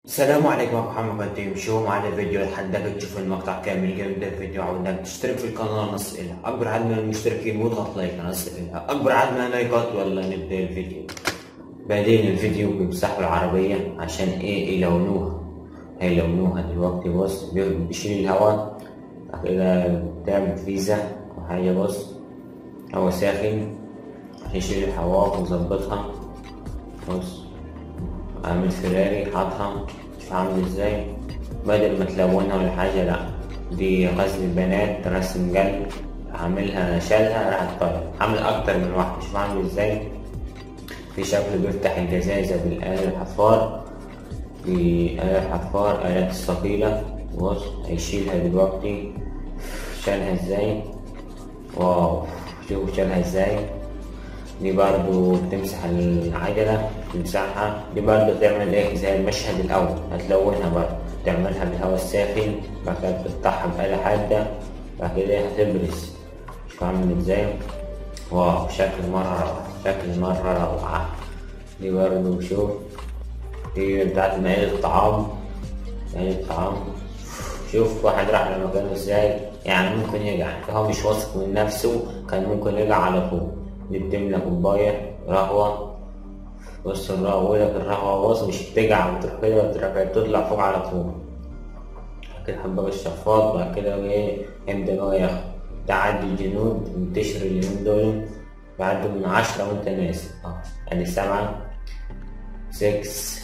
السلام عليكم أبو محمد قديم شو معنا الفيديو لحد تشوف المقطع كامل قبل الفيديو عودك تشترك في القناة نص إلها أكبر عدد من المشتركين واضغط لايك نص إلها أكبر عدد من اللايكات ولا نبدأ الفيديو بعدين الفيديو بيمسحوا العربية عشان إيه يلونوها هيلونوها دلوقتي بص بيشيل الهواء بعد كده بتعمل فيزا وحاجة بص هوا ساخن هيشيل الهواء ويظبطها بص عامل فيراري حاطها شوف عامل ازاي بدل ما تلونها ولا حاجة لأ دي غزل البنات رسم قلب عاملها شالها راحت طايرة عامل أكتر من واحدة شوف عامل ازاي في شكل بيفتح الجزازة بالآلة الحفار في آلة الحفار آلات الثقيلة بص هيشيلها دلوقتي شالها ازاي واو شوف شالها ازاي دي برضو بتمسح العجلة تمسحها دي برضو تعمل ايه زي المشهد الأول هتلونها برضو تعملها بالهواء الساخن بعد كده تفتحها بآلة حادة بعد كده هتبرز شوف عامل ازاي واو شكل مرة روعة شكل مرة روعة دي برضو شوف دي بتاعت مائدة الطعام مائدة الطعام شوف واحد راح لمكانه ازاي يعني ممكن يقع هو مش واثق من نفسه كان ممكن يقع على طول دي بتملى كوباية قهوة بص القهوة لك القهوة بص مش بتقع بتروح كده بتروح تطلع فوق على طول كده حبة الشفاط بعد كده ايه يبدأ هو ياخد تعدي الجنود منتشر اليومين دول بعدوا من عشرة وانت ناسي اه يعني سبعة سكس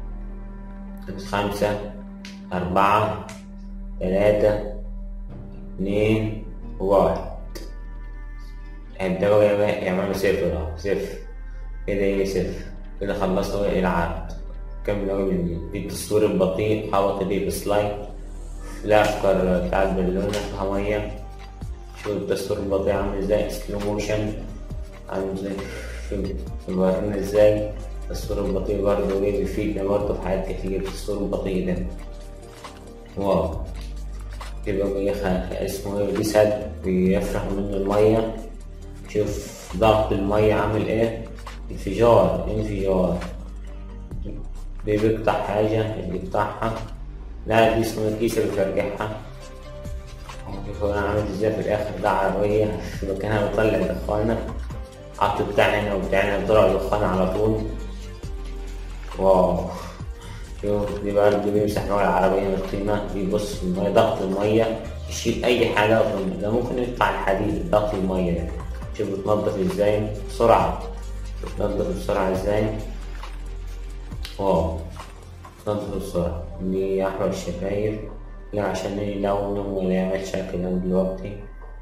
خمسة أربعة ثلاثة اتنين واحد هيبدأوا يعملوا صفر اهو صفر كده ايه صفر كده خلصوا العرض كمل أول من جديد دي التصوير البطيء حاول تضيف بسلايد لا أفكار بتاعت بالونة فيها مية شوف التصوير البطيء عامل ازاي سلو موشن عامل ازاي بيورينا ازاي التصوير البطيء برضه ايه بيفيدنا برضه في حاجات كتير التصوير البطيء ده واو يبقى بيخ... اسمه ايه بيسد بيفرح منه المية شوف ضغط المية عامل ايه انفجار انفجار دي بيقطع حاجة اللي بيقطعها لا دي اسمه الكيس اللي بيرجعها شوف انا عامل ازاي في الاخر ده عربية في مكانها بيطلع دخانة حطوا بتاع هنا وبتاع هنا طلع دخان على طول واو شوف دي برضه بيمسح نوع العربية من القيمة بيبص في المية ضغط المية يشيل أي حاجة ده ممكن يقطع الحديد ضغط المية ده شوف بتنضف ازاي بسرعة بتنضف بسرعة ازاي واو بتنضف بسرعة دي أحمر الشفايف لا عشان يلونه ولا يعمل شكل دلوقتي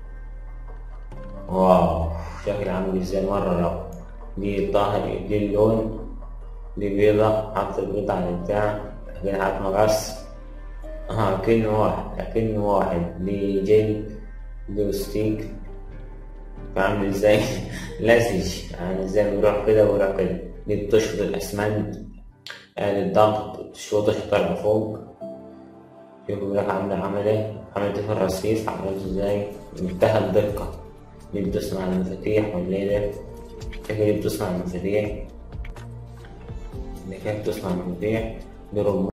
واو شكل عامل ازاي مرة روعة دي الظهر دي اللون دي بيضة حط البيضة على البتاع بعدين حط مقص اه كأنه واحد كأنه واحد دي جل دي ستيك فعامل ازاي لزج يعني ازاي بيروح كده ويروح كده دي بتشفط الاسمنت آلة الضغط تشفط الشطر لفوق شوف بيقولك عاملة عمل ايه عملت في الرصيف عملت ازاي منتهى الدقة دي بتصنع المفاتيح ولا ايه ده دي بتصنع المفاتيح اللي كانت بتصنع المفاتيح دي ربما